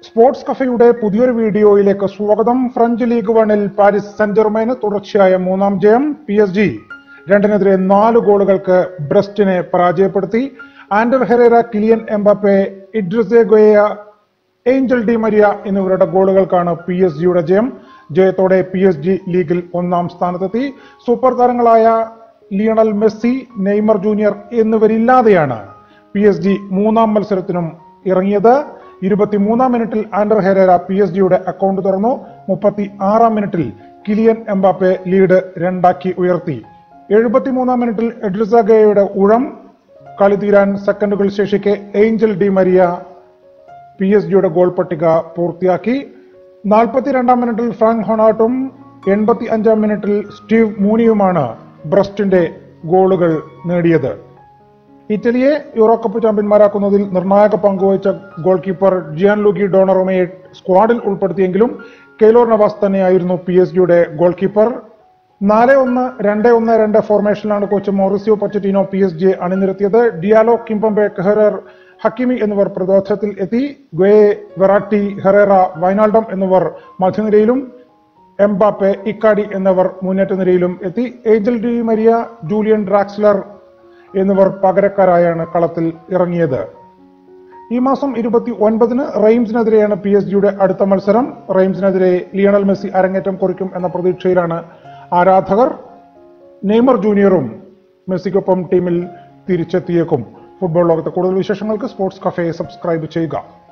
sports കഫയുടെ പുതിയൊരു വീഡിയോയിലേക്ക് സ്വാഗതം ഫ്രഞ്ച് ലീഗ് വണിൽ പാരീസ് സെന്റ് ജെർമൈന് തുടർച്ചയായ മൂന്നാം ജയം പി എസ് ജി രണ്ടിനെതിരെ നാല് ഗോളുകൾക്ക് ബ്രസ്റ്റിനെ പരാജയപ്പെടുത്തി Ander Herrera Kylian Mbappe Idrissa Gueye Angel Di Maria എന്നിവരുടെ ഗോളുകൾക്കാണ് പി എസ് ജിയുടെ ജയം ജയത്തോടെ പി എസ് ജി ലീഗിൽ ഒന്നാം സ്ഥാനത്തെത്തി സൂപ്പർ താരങ്ങളായ ലിയണൽ മെസ്സി നെയ്മർ ജൂനിയർ എന്നിവരില്ലാതെയാണ് പി എസ് ജി മൂന്നാം മത്സരത്തിനും ഇറങ്ങിയത് ഇരുപത്തിമൂന്നാം മിനിറ്റിൽ ആൻഡർ ഹെരേര പി എസ് ജിയുടെ അക്കൗണ്ട് തുറന്നു മുപ്പത്തി ആറാം മിനിറ്റിൽ കിലിയൻ എംബാപ്പെ ലീഡ് രണ്ടാക്കി ഉയർത്തി എഴുപത്തിമൂന്നാം മിനിറ്റിൽ എഡ്രിസഗയുടെ ഉഴം കളി തീരാൻ സെക്കൻഡുകൾ ശേഷിക്കെ Angel Di Maria P S ജിയുടെ ഗോൾ പട്ടിക പൂർത്തിയാക്കി നാൽപ്പത്തിരണ്ടാം മിനിറ്റിൽ ഫ്രാങ്ക് ഹൊണാട്ടും എൺപത്തി അഞ്ചാം മിനിറ്റിൽ സ്റ്റീവ് മൂണിയുമാണ് ബ്രസ്റ്റിന്റെ ഗോളുകൾ നേടിയത് ഇറ്റലിയെ യൂറോ കപ്പ് ചാമ്പ്യന്മാരാക്കുന്നതിൽ നിർണായക പങ്കുവഹിച്ച ഗോൾ കീപ്പർ ജിയാൻ ലൂഗി ഡോണറോമയെ സ്ക്വാഡിൽ ഉൾപ്പെടുത്തിയെങ്കിലും കെയ്ലോർ നവാസ് തന്നെയായിരുന്നു പി എസ് ജിയുടെ ഗോൾ കീപ്പർ നാല് ഒന്ന് രണ്ട് ഒന്ന് രണ്ട് ഫോർമേഷനിലാണ് coach Mauricio Pochettino P S ജിയെ അണിനിരത്തിയത് ഡിയാലോ കിംപംബെ കെഹറർ ഹക്കിമി എന്നിവർ പ്രതിരോധത്തിൽ എത്തി ഗ്വേ വെറാട്ടി ഹെറേറ വൈനാൾഡം എന്നിവർ മധ്യനിരയിലും എംബാപ്പെ ഇക്കാഡി എന്നിവർ മുന്നേറ്റ നിരയിലും എത്തി Angel Di Maria Julian Draxler എന്നിവർ പകരക്കാരായാണ് കളത്തിൽ ഇറങ്ങിയത് ഈ മാസം ഇരുപത്തി ഒൻപതിന് റെയിംസിനെതിരെയാണ് പി എസ് ജിയുടെ അടുത്ത മത്സരം റെയിംസിനെതിരെ ലിയണൽ മെസ്സി അരങ്ങേറ്റം കുറിക്കും എന്ന പ്രതീക്ഷയിലാണ് ആരാധകർ നെയ്മർ ജൂനിയറും മെസ്സിക്കൊപ്പം ടീമിൽ തിരിച്ചെത്തിയേക്കും ഫുട്ബോൾ ലോകത്തെ കൂടുതൽ വിശേഷങ്ങൾക്ക് സ്പോർട്സ് കഫേ സബ്സ്ക്രൈബ് ചെയ്യുക